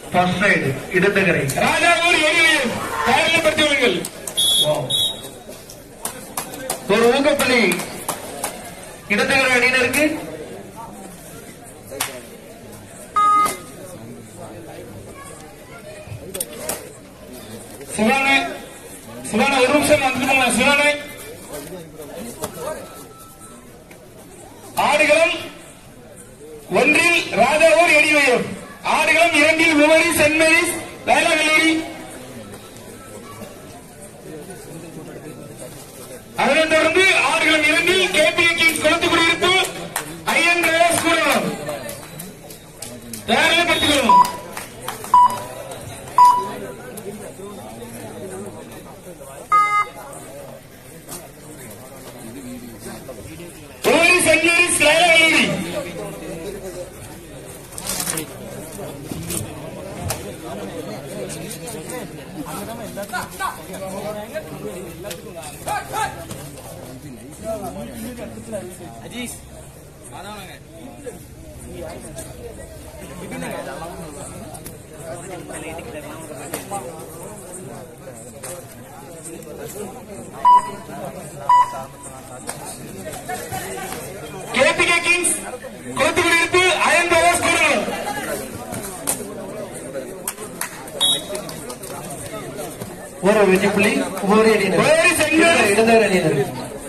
First raid இடத்தகரை ராஜாவூர் எரிவையில் தயாரிப்படுத்தியுள்ளீர்கள் ஒரு ஊக்கப்பள்ளி இடத்தகரை அணியினருக்கு சிவானே சிவானே ஒரு நிமிஷம் வந்துருக்கோங்க சிவானே ஆடுகளம் ஒன்றில் ராஜாவூர் எரிவயம் ஆடுகளம் இரண்டில் உவரி சென்ட் மேரிஸ் வேளா கல்லூரி அதனைத் தொடர்ந்து ஆடுகளம் இரண்டில் கேபிஏ கிங்ஸ் குளத்து குடியிருப்பு ஐஎன் ரேஸ் கூடலாம் தயாரிப்படுத்திக் கொள்ளும் உவரி சென்ட் மேரிஸ் வேளா கல்லூரி கேபிகே கிங்ஸ் குளத்து குடியிருப்பு அயன் பிரதர்ஸ் கூடலாம் ஒரு வெற்றி புள்ளி ஒவ்வொரு அணியினர் உவரி சென்ட் மேரிஸ் இடத்தகரை அணியினர்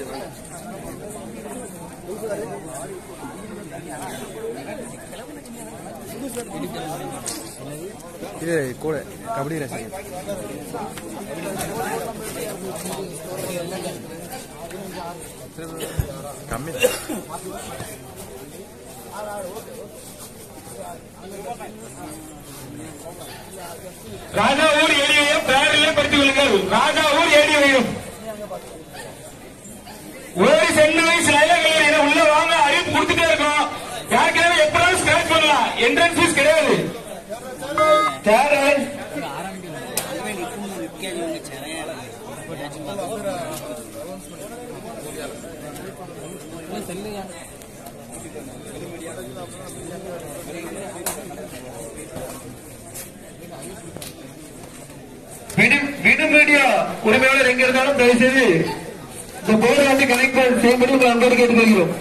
இது கூட கபடி ரசிகர் கம்மி ராஜாவூர் ஏடியையும் பேரிலே படித்துக் கொள்ளுங்கள் ராஜாவூர் ஏடியையும் ஒரு சென்ட் வயசு லைலங்கள் என உள்ள வாங்க அறிவிப்பு கொடுத்துட்டே இருக்கோம் யாருக்காவது எப்படியாவது ஸ்கிராச் பண்ணலாம் என்ட்ரன்ஸ் ஃபீஸ் கிடையாது தேர்ட் ரைடு விடு விடு மீடியா உரிமையாளர் எங்க இருந்தாலும் தயவு செய்து இந்த போர்டு வந்து கனெக்ட் செய்யும்படி உங்கள் அன்போடு கேட்டுக்கொள்கிறோம்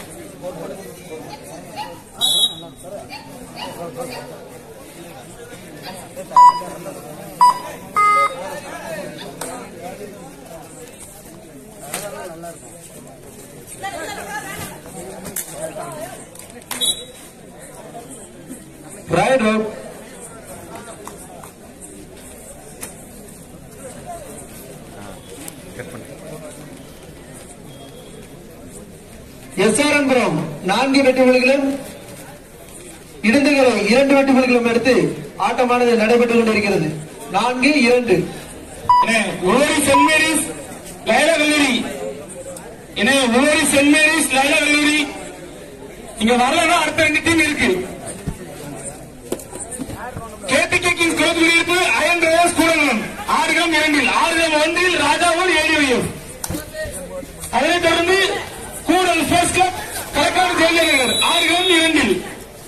Right road. கட் பண்ணு எஸ்ஆர்என்புரம் நான்கு வெற்றி புள்ளிகளும் இடந்துகளை இரண்டு வெற்றி புள்ளிகளும் எடுத்து ஆட்டமானது நடைபெற்றுக் கொண்டிருக்கிறது நான்கு இரண்டு உவரி சென்ட் மேரிஸ் லைலா கல்லூரி என்ன உவரி சென்ட் மேரிஸ் லைலா கல்லூரி இங்க வரலன்னா அடுத்த ரெண்டு டீம் இருக்கு கேபிகே கிங்ஸ் குளத்து குடியிருப்பு அயன் ரேஸ் கூடங்குளம் ஆடுகளம் இரண்டில் ஆடுகளம் ஒன்றில் ராஜாவூர் ஏடிஎஃப் அதனைத் தொடர்ந்து கூடல் ஃபர்ஸ்ட் கிளப் களக்காடு ஜெயலலிதர் ஆடுகளம் இரண்டில்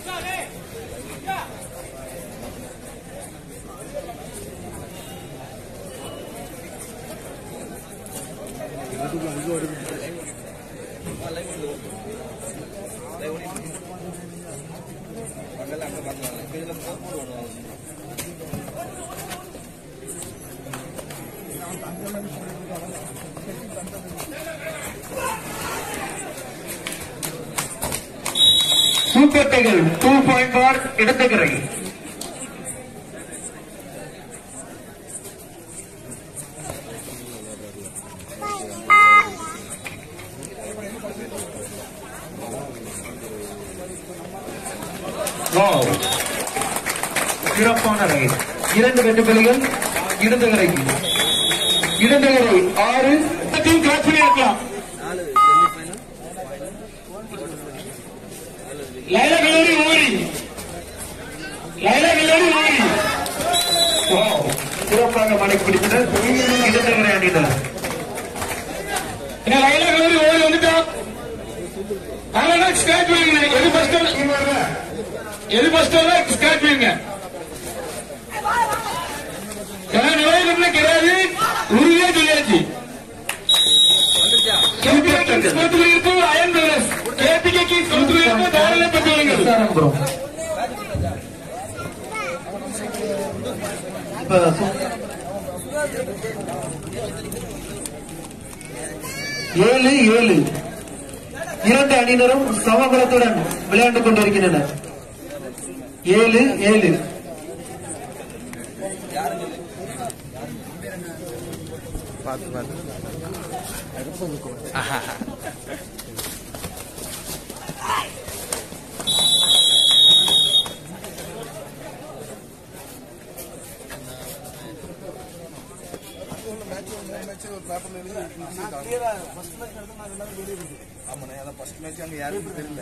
super tiger two point for இடத்துக்கரை சிறப்பான ரைட் இரண்டு வெற்றி புள்ளிகள் இடதுகரைக்கு இடதுகரை ஆறு டீம் கிராஸ் பண்ணி இருக்கலாம் லைலா கல்லூரி ஊரி லைலா கல்லூரி ஊரி Wow. சிறப்பாக மடக்கி பிடித்தனர் இடதுகரை அணியினர் என்ன லைலா கல்லூரி ஊரி வந்துட்டா அதனால ஸ்கிராச் பண்ணுங்க எது ஃபர்ஸ்ட் எது ஃபர்ஸ்ட் ஸ்கிராச் பண்ணுங்க அனுப்புறோம் இப்ப சு- ஏழு ஏழு இரண்டு அணியினரும் சமபலத்துடன் விளையாண்டு கொண்டிருக்கின்றனர் ஏழு ஏழு பார்த்து பார்த்து ஆமாண்ணே அதான் ஃபர்ஸ்ட் மேட்ச் அங்கே யாருக்கும் தெரியல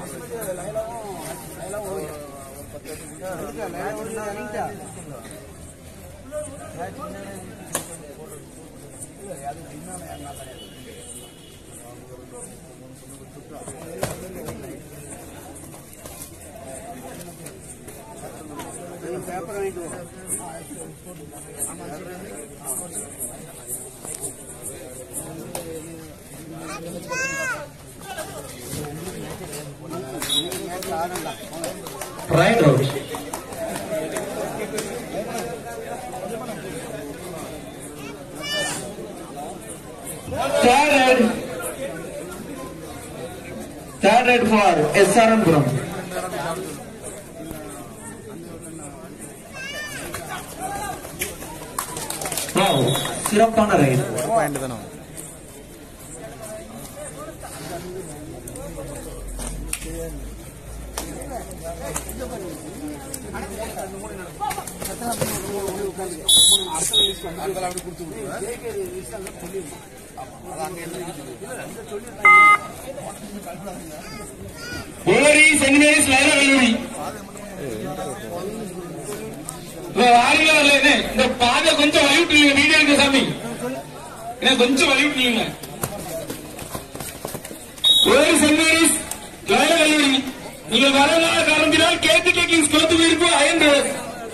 raid out Third red. Third red for SRM Puram. Wow, சிறப்பான ரைட் பாயிண்ட் தானே ஓரி செமினரிஸ் லைல கல்லூரி இந்த வாரில வரல என்ன இந்த பாதை கொஞ்சம் வழி விட்டுருங்க வீடியோ இருக்கு சாமி என்ன கொஞ்சம் வழி விட்டுருங்க ஓரி செமினரிஸ் லைல கல்லூரி நீங்கள் வரலாறு காரணத்தினால் கேட்டு கேக்கிங் ஸ்கோத்து வீர்ப்பு அயன் ரோஸ்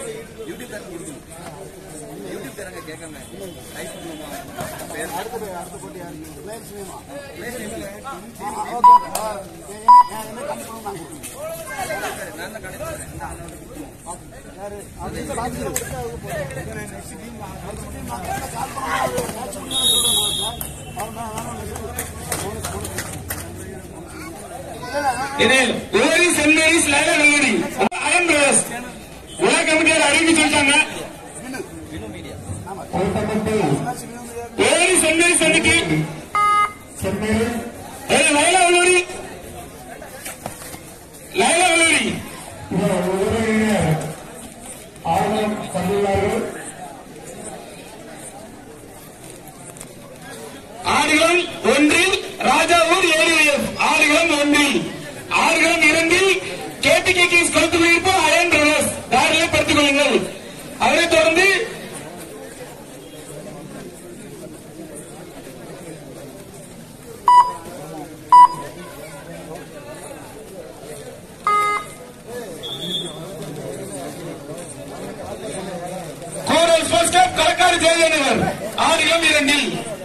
இது ஓரி செமினரிஸ் லைல கல்லூரி அயன் ரோஸ் உலக கமிட்டியார் அறிவிப்பு சொல்லிட்டாங்க ஓரி செமினரிஸ் அன்னைக்கு ஏய், லைலா கல்லூரி லைலா கல்லூரி ஆடுகளம் ஒன்றில் ராஜாவூர் ஏரிஎஃப் ஆடுகளம் ஒன்றில் ஆடுகளம் இரண்டில் கேடி கேக்கிங்ஸ் கருத்து குவிப்பு அயன் ரவஸ் தாரிலே படுத்துக் கொள்ளுங்கள் அதனைத் தொடர்ந்து கோரல் ஸ்போர்ட்ஸ் கிளப் களக்காடு ஜெயலலிதர் ஆடுகளம் இரண்டில்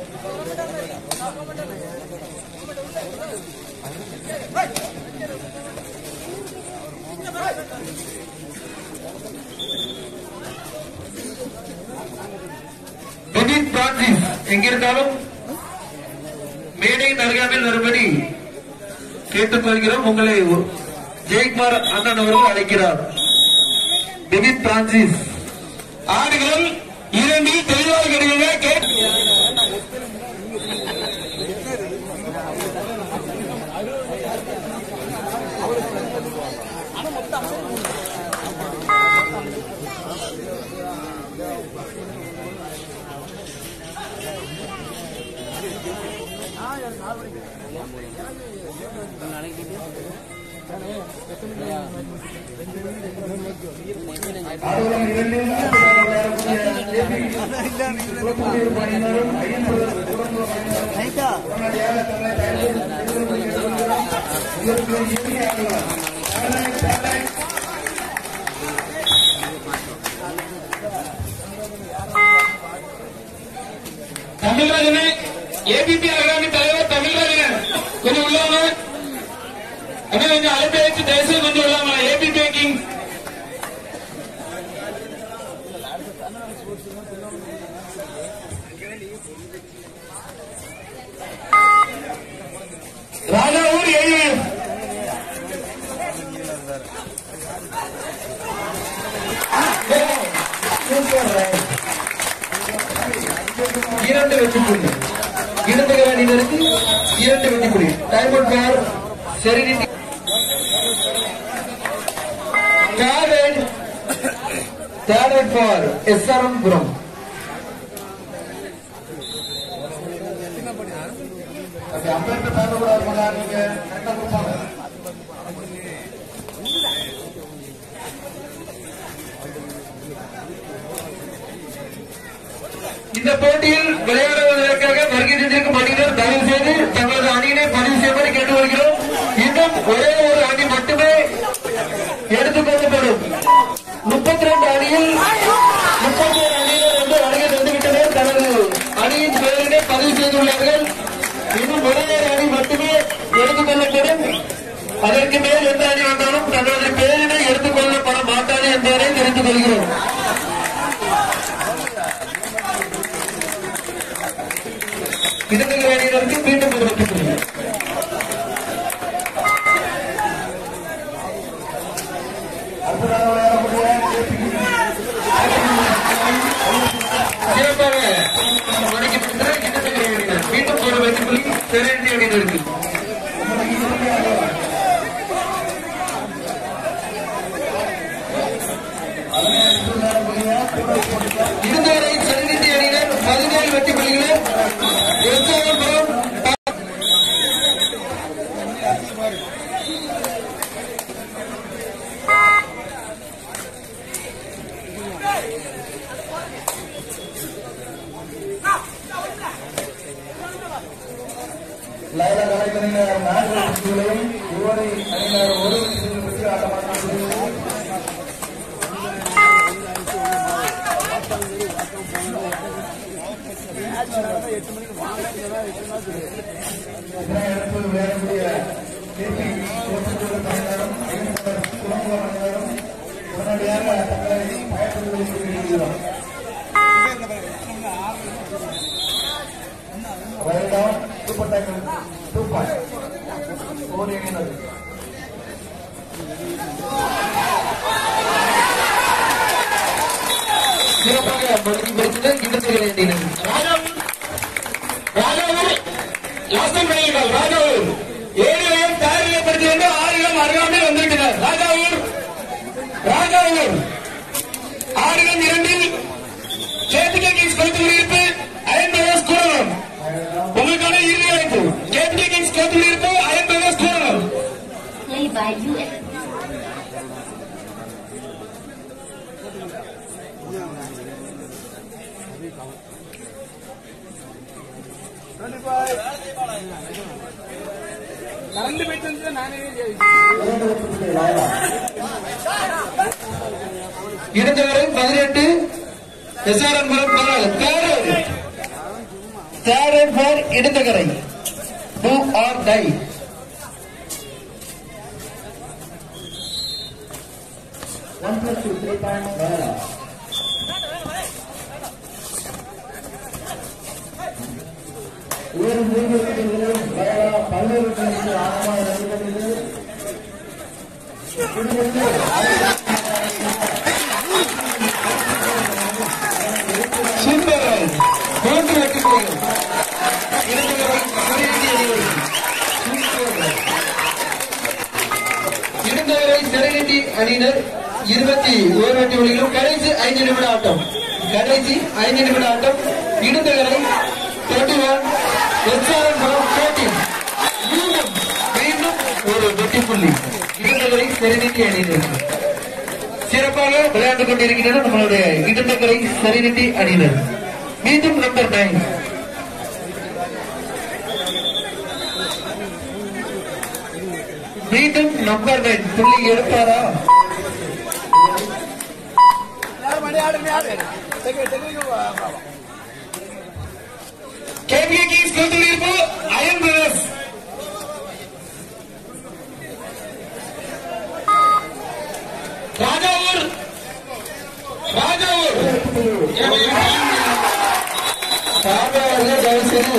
டெனின் பிரான்சிஸ் எங்கிருந்தாலும் மேடையின் அருகாமையில் வரும்படி கேட்டுக்கொள்கிறோம் உங்களை ஜெயக்குமார் அண்ணன் அவர்கள் அழைக்கிறார் டெனின் பிரான்சிஸ் ஆடுகளம் இரண்டில் தெளிவாக கிடைக்கின்ற கேட் தமிழ்ராஜனே ஏபிபி அகாமி தலைவர் தமிழ்ராஜன் கொஞ்சம் உள்ளவங்க அண்ணா கொஞ்சம் அழைப்பு வச்சு தயவுசெய்து கொஞ்சம் இல்லாம ஏபி பேக்கிங் ராஜாவூர் ஏஎம் இரண்டு வெற்றி புள்ளி இடதுகர அணியினருக்கு இரண்டு வெற்றி புள்ளி time out for serenity third third out for SRM Puram இந்த போட்டியில் விளையாடுவதற்காக வருகை தந்திருக்கும் அணியினர் தயவு செய்து தங்களது அணியினை பதிவு செய்யும்படி கேட்டுக்கொள்கிறோம் இன்னும் ஒரே ஒரு அணி மட்டுமே எடுத்துக்கொள்ளப்படும் முப்பத்தி ரெண்டு அணியில் முப்பத்தி ஏழு அணியினர் வந்து வருகை தந்துவிட்டனர் தனது அணியின் பெயரினை பதிவு செய்துள்ளார்கள் இன்னும் ஒரே ஒரு அணி மட்டுமே எடுத்துக்கொள்ளப்படும் அதற்கு மேல் எந்த அணி வந்தாலும் தங்களது பெயரினை எடுத்துக்கொள்ளப்பட மாட்டாது என்பதை தெரிந்து கொள்கிறோம் இடதுகர அணியினருக்கு மீண்டும் ஒரு வெற்றி புள்ளி சிறப்பாக மணிக்கப்பட்ட இடதுகர அணியினர் மீண்டும் ஒரு வெற்றி புள்ளி திரையண்டி அணியினருக்கு இதுவரை சென்னிட்டி அணியினர் பதினேழு வெற்றி புள்ளிகளும் எஸ்ஆர்எம் லைலா கலைஞரின் நான்கு வெற்றிகளையும் இதுவரை அணியினர் ஒரு வெற்றியில் பெற்று ஆட்டமாடுகிறார்கள் இதனை அடுத்து விளையாடக்கூடிய கேபி கோச்சுக்குழு அணியினரும் ஐநூறு குடும்ப அணியினரும் உடனடியாக தங்களை பயன்படுத்திக் கொண்டிருக்கிறோம் Well down, super tackle, two points. Four அணியினர் சிறப்பாக மணிக்கப்பட்ட இடதுகர அணியினர் ராஜாவூர் ராஜாவூர் லாஸ்ட் டைம் பண்ணியிருக்காங்க ராஜாவூர் ஏழு வயம் தயாரிக்கப்படுத்தி வந்து ஆறுகளம் அருகாமையில் வந்திருக்கிறார் ராஜாவூர் ராஜாவூர் ஆறுகளம் இரண்டில் கேபிகே கிங்ஸ் கொடுத்து முடியிருப்பு அயன் பிரதர்ஸ் கூறணும் உங்களுக்கான இறுதி அழைப்பு கேபிகே கிங்ஸ் கொடுத்து முடியிருப்பு அயன் பிரதர்ஸ் கூறணும் Played by US. இரண்டு வெற்றி லைலா இடதுகரை பதினெட்டு எஸ்ஆர்எம் புரம் பதினாலு தேர்ட் தேர்ட் ஃபார் இடதுகரை do or die One plus two, three points, Layla. வேறு மூன்று வெற்றிகளிலும் லைலா பல்வேறு வெற்றிகளில் ஆழமாக இறங்குகிறது சூப்பர் மூன்று வெற்றி புள்ளிகள் இடதுகரை பதினெட்டு அணிகள் சூப்பர் இடதுகரை செரனிட்டி அணியினர் இருபத்தி ஓரு வெற்றி புள்ளிகளும் கடைசி ஐந்து நிமிட ஆட்டம் கடைசி ஐந்து நிமிட ஆட்டம் இடதுகரை டுவெண்ட்டி ஒன் எஸ்ஆர்எம் ஃபோர்டீன் மீண்டும் மீண்டும் ஒரு வெற்றி புள்ளி இடதுகரை செரனிட்டி அணியினர் சிறப்பாக விளையாண்டுக் கொண்டிருக்கிறது நம்மளுடைய இடதுகரை செரனிட்டி அணியினர் மீண்டும் நம்பர் நைன் மீண்டும் நம்பர் நைன் புள்ளி எடுப்பாரா கேபிகே கிங்ஸ் கொடுத்து முடியிருப்பு அயன் பிரதர்ஸ்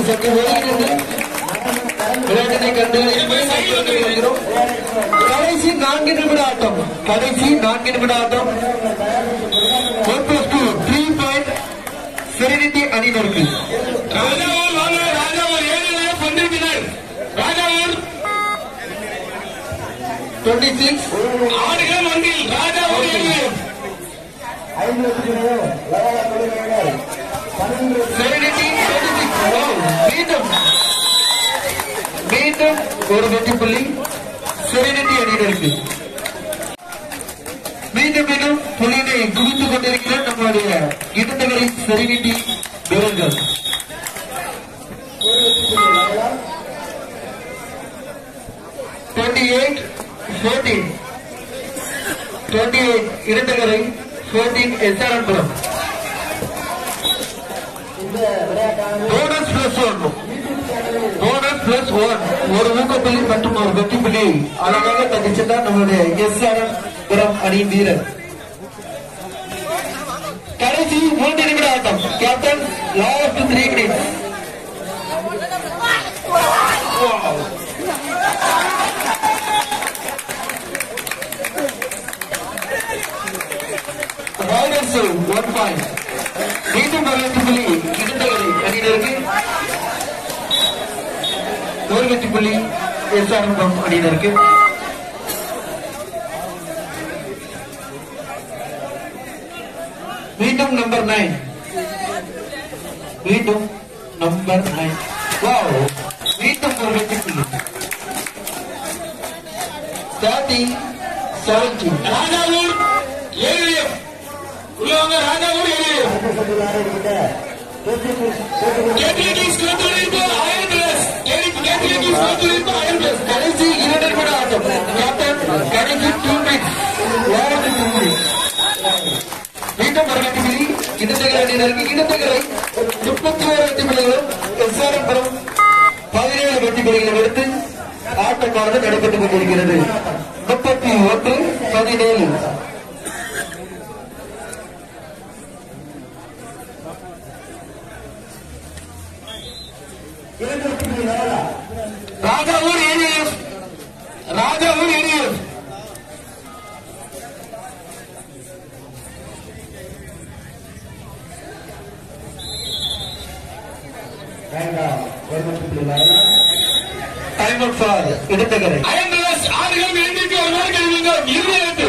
சற்று ஒதுங்கினது விளையாட்டினை கண்டு வருகிறோம். கடைசி நான்கு நிமிட ஆட்டம் கடைசி நான்கு நிமிட ஆட்டம் one plus two three point serenity அணியினருக்கு ராஜாவூர் வாங்க ராஜாவூர் ஏழு வந்திருக்கிறார் ராஜாவூர் டுவெண்ட்டி சிக்ஸ் ஆடுகளம் ஒன்றில் ராஜாவூர் ஏழு ஐந்து வெற்றிகளையும் லயோலா தொழில்நுட்பங்கள் பன்னிரண்டு செரினிட்டி டுவெண்ட்டி சிக்ஸ் மீண்டும் மீண்டும் ஒரு வெற்றி புள்ளி செரினிட்டி அணியினருக்கு மீண்டும் மீண்டும் புள்ளியினை குவித்துக் கொண்டிருக்கிற நம்முடைய இடத்தவரை செரினிட்டி வீரர்கள் twenty eight fourteen twenty eight இடத்தகரை ஃபோர்டீன் எஸ்ஆர்என்புரம் இந்த விளையாட்டானது bonus plus one bonus plus one ஒரு ஊக்கப்புள்ளி மற்றும் ஒரு வெற்றி புள்ளி அழகாக தந்திச்சிருந்தார் நம்மளுடைய எஸ்ஆர்எம் புரம் அணி வீரர் கடைசி மூன்று நிமிட ஆட்டம் captain last three minutes raiders one point மீண்டும் ஒரு வெற்றி புள்ளி கிட்டத்தட்ட அணியினருக்கு ஒரு வெற்றி புள்ளி எஸ்ஆர்எம் அணியினருக்கு மீண்டும் நம்பர் நைன் மீண்டும் நம்பர் நைன் வாவ் மீண்டும் ஒரு வெற்றி புள்ளி தேர்ட்டி செவன்டி ராஜாவூர் ஏழு உள்ளவங்க ராஜாவூர் ஏழு சட்டத்திலான இருக்கின்ற போட்டிக்குள் போட்டிக்குள் கேட்லிட்டிஸ் கோத்துழைப்பு அயன் பிளஸ் கேட்லிட்டிஸ் கோத்துழைப்பு அயன் பிளஸ் கடைசி இரண்டு நிமிட ஆட்டம் கேப்டன் கடைசி two minutes over two minutes மீண்டும் ஒரு வெற்றி புள்ளி இடத்தகரை அணியினருக்கு இடத்தகரை முப்பத்தி ஓரு வெற்றி புள்ளிகளும் எஸ்ஆர்எம் புறம் பதினேழு வெற்றி புள்ளிகளும் எடுத்து ஆட்டமானது நடைபெற்றுக் கொண்டிருக்கிறது முப்பத்தி ஒன்று பதினேழு இரண்டு வெற்றிகளை லயோலா ராஜாவூர் ஏழு ராஜாவூர் ஏழு வேண்டாம் ஒரு வெற்றி லயோலா டைம் அவுட் ஃபார் இடத்தகரை அயன் பிளஸ் ஆடுகளம் இரண்டிற்கு ஒரு நாள் கழிவுங்க இருபது